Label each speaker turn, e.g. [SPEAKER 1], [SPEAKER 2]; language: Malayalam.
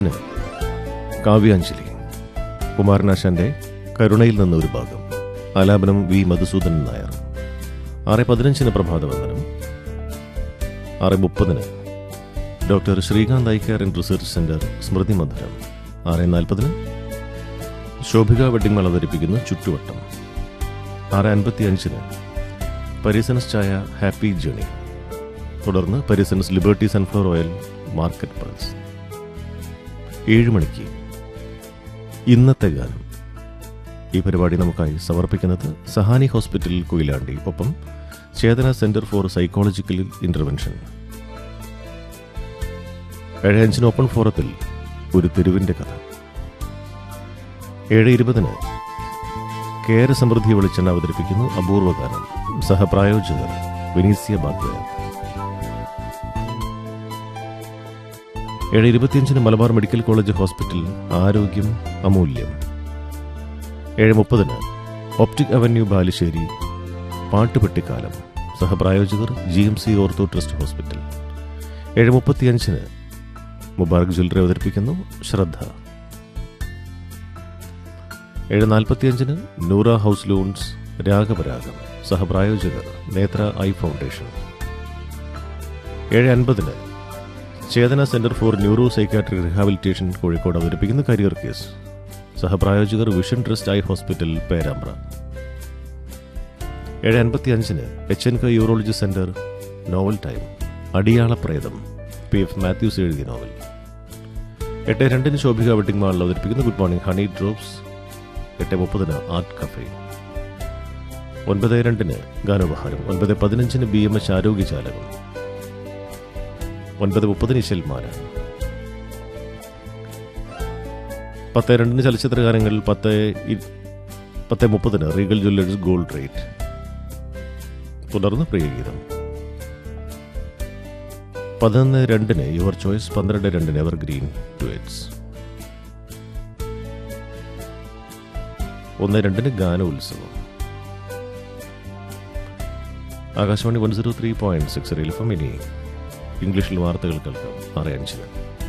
[SPEAKER 1] കാവ്യാഞ്ജലി കുമാരനാശാന്റെ കരുണയിൽ നിന്ന് ഒരു ഭാഗം ആലാപനം വി മധുസൂദനൻ നായർ ആറ് പതിനഞ്ചിന് പ്രഭാതവന്ദനം ആറ് മുപ്പതിന് ഡോക്ടർ ശ്രീകാന്ത് ഐക്കാർ ആൻഡ് റിസർച്ച് സെന്റർ സ്മൃതി മധുരം ആറ് നാൽപ്പതിന് ശോഭിക വെഡിംഗ് മാൾ അവതരിപ്പിക്കുന്ന ചുറ്റുവട്ടം ആറ് അൻപത്തി അഞ്ചിന് പരിസൻസ് ചായ ഹാപ്പി ജേണി തുടർന്ന് Parisons Liberty sunflower oil market pulse ഏഴ് മണിക്ക് ഇന്നത്തെ ഗാനം ഈ പരിപാടി നമുക്കായി സമർപ്പിക്കുന്നത് സഹാനി ഹോസ്പിറ്റൽ കൊയിലാണ്ടി ഒപ്പം Chetana centre for psychological intervention ഏഴ് അഞ്ചിന് ഓപ്പൺ ഫോറത്തിൽ ഒരു തെരുവിന്റെ കഥ ഏഴ് ഇരുപതിന് കേര സമൃദ്ധി വെളിച്ചെണ്ണ അവതരിപ്പിക്കുന്നു അപൂർവ ഗാനം സഹപ്രായോജകർ വിനീസിയ ബാഗ്വയ ഏഴ് ഇരുപത്തിയഞ്ചിന് മലബാർ മെഡിക്കൽ കോളേജ് ഹോസ്പിറ്റൽ ആരോഗ്യം അമൂല്യം ഏഴ് മുപ്പതിന് ഒപ്റ്റിക് അവന്യൂ ബാലുശ്ശേരി പാട്ടുപെട്ടിക്കാലം സഹപ്രായോജകർ G M C ortho trust hospital ഏഴ് മുപ്പത്തിയഞ്ചിന് മുബാറക് ജ്വല്ലറി അവതരിപ്പിക്കുന്നു ശ്രദ്ധ ഏഴ് നാൽപ്പത്തിയഞ്ചിന് നൂറ ഹൗസ് ലോൺസ് രാഗപരാഗം സഹപ്രായോജകർ നേത്ര ഐ ഫൗണ്ടേഷൻ ഏഴ് അൻപതിന് Chetana centre for neuro psychiatric rehabilitation Kozhikode അവതരിപ്പിക്കുന്ന കരിയർ കേസ് സഹപ്രായോജകർ vision trust eye hospital Perambra ഏഴ് അൻപത്തി അഞ്ചിന് H N K urology centre novel time അടിയാള പ്രേതം പി എഫ് മാത്യൂസ് എഴുതിയ നോവൽ എട്ട് രണ്ടിന് ശോഭിക വെഡിംഗ് മാളിൽ അവതരിപ്പിക്കുന്ന ഗുഡ് മോർണിംഗ് ഹണി ഡ്രോപ്സ് എട്ട് മുപ്പതിന് ആർട്ട് കഫേ ഒൻപത് രണ്ടിന് ഗാനോപഹാരം ഒൻപത് പതിനഞ്ചിന് ബി എം എച്ച് ആരോഗ്യജാലകം ഒൻപത് മുപ്പതിന് ശെൽമാല പത്ത് രണ്ടിന് ചലച്ചിത്ര ഗാനങ്ങൾ പത്ത് ഇ- പത്ത് മുപ്പതിന് റീഗൽ ജ്വല്ലേഴ്സ് ഗോൾഡ് റേറ്റ് തുടർന്ന് പ്രിയഗീതം പതിനൊന്ന് രണ്ടിന് യുവർ ചോയ്സ് പന്ത്രണ്ട് രണ്ടിന് എവർഗ്രീൻ ഡുവറ്റ്സ് ഒന്ന് രണ്ടിന് ഗാനോത്സവം Akashvani one zero three point six റീൽ ഇനി ഇംഗ്ലീഷിൽ വാർത്തകൾ കേൾക്കാം ആറ് അഞ്ചിന്